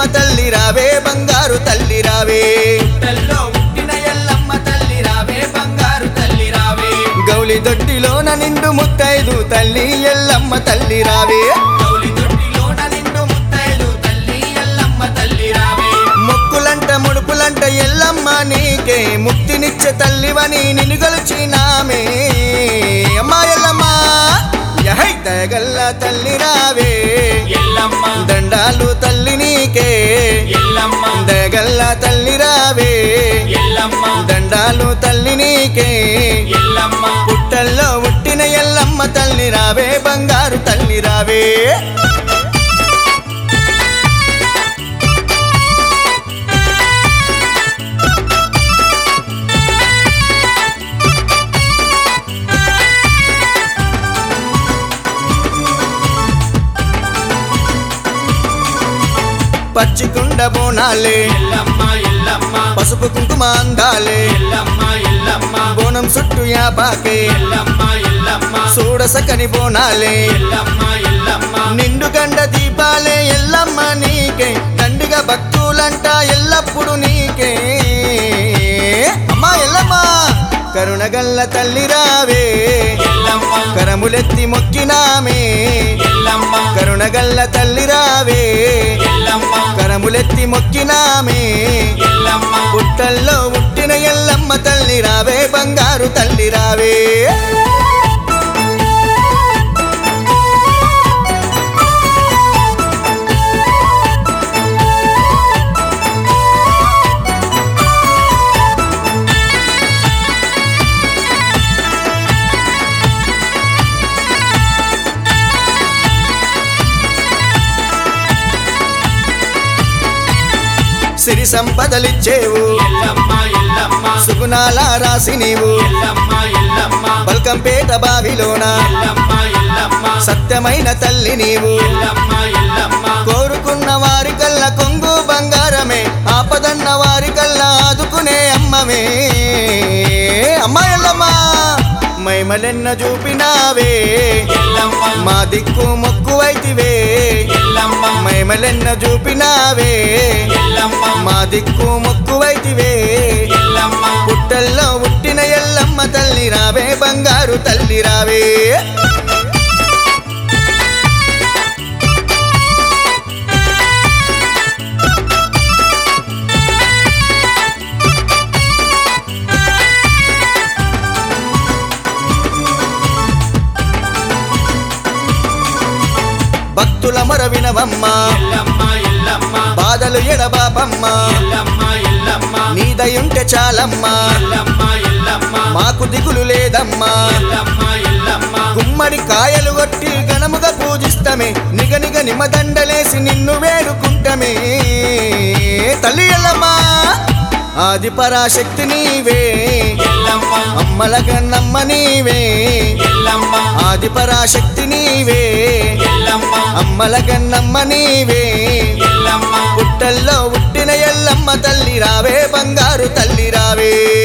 తల్లి రావే బంగారు తల్లి రావే పుట్టల్లో పుట్టిన ఎల్లమ్మ తల్లి రావే బంగారు తల్లి రావే గౌలి దొడ్డిలోన నిండు ముత్తైదు తల్లి ఎల్లమ్మ తల్లి రావే గౌలి దొడ్డిలోన నిండు ముత్తైదు తల్లి ఎల్లమ్మ తల్లి రావే మొక్కులంట ముడుపులంట ఎల్లమ్మ నీకే ముక్తినిచ్చే తల్లివని నిన్ను గొలిచినామే అమ్మా ఎల్లమ్మ యహై దయగల్ల తల్లి రావే ఎల్లమ్మ దండాలు తల్లి నీకే ఎల్లమ్మ దయగల్ల తల్లి రావే ఎల్లమ్మ దండాలు తల్లి నీకే ఎల్లమ్మ పుట్టల్లో పుట్టిన ఎల్లమ్మ తల్లి రావే బంగారు తల్లి రావే పచ్చికుండ బోనాలే ఎల్లమ్మ ఎల్లమ్మ పసుపు కుంకుమ అందాలే ఎల్లమ్మ ఎల్లమ్మ బోనం చుట్టూ యాపాకే ఎల్లమ్మ ఎల్లమ్మ చూడసకని బోనాలే ఎల్లమ్మ ఎల్లమ్మ నిండు గండ దీపాలే ఎల్లమ్మ నీకే దండిగా భక్తులంట ఎల్లప్పుడు నీకే అమ్మా ఎల్లమ్మ కరుణగల్ల తల్లి రావే ఎల్లమ్మ కరములెత్తి మొక్కినామే ఎల్లమ్మ కరుణగల్ల తల్లి రావే ఎల్లమ్మ కరములెత్తి మొక్కినామే ఎల్లమ్మ పుట్టల్లో పుట్టిన ఎల్లమ్మ తల్లి రావే బంగారు తల్లి రావే సిరి సంపదలిచ్చేవు ఎల్లమ్మ ఎల్లమ్మ సుగుణాల రాసి నీవు ఎల్లమ్మ ఎల్లమ్మ బల్కంపేట బావిలోన ఎల్లమ్మ ఎల్లమ్మ సత్యమైన తల్లి నీవు ఎల్లమ్మ ఎల్లమ్మ కోరుకున్న వారి కల్ల కొంగు బంగారమే ఆపదన్న వారి కల్ల ఆదుకునే అమ్మమే అమ్మాయల్లమ్మ మైమలెన్న చూపినావే ఎల్లమ్మ మా దిక్కు మొక్కువైతివే ఎల్లమ్మ మైమలెన్న చూపినావే ఎల్లమ్మ మా దిక్కు మొక్కువైతివే ఎల్లమ్మ పుట్టల్లో పుట్టిన ఎల్లమ్మ తల్లి రావే బంగారు తల్లి రావే భక్తుల మొర వినవమ్మ ఎల్లమ్మ ఎల్లమ్మ బాధలు ఎడబాపమ్మ ఎల్లమ్మ ఎల్లమ్మ నీదయుంటే చాలమ్మా ఎల్లమ్మ ఎల్లమ్మ మాకు దిగులు లేదమ్మా ఎల్లమ్మ ఎల్లమ్మ గుమ్మడి కాయలు కొట్టి గణముగా పూజిస్తమే నిగ నిగ నిమదండలేసి నిన్ను వేడుకుంటమే తల్లి ఎల్లమ్మా ఆది పరాశక్తి నీవే ఎల్లమ్మ అమ్మల గన్నమ్మ నీవే ఎల్లమ్మ ఆది పరాశక్తి నీవే ఎల్లమ్మ అమ్మల గన్నమ్మ నీవే ఎల్లమ్మ పుట్టల్లో పుట్టిన ఎల్లమ్మ తల్లి రావే బంగారు తల్లి రావే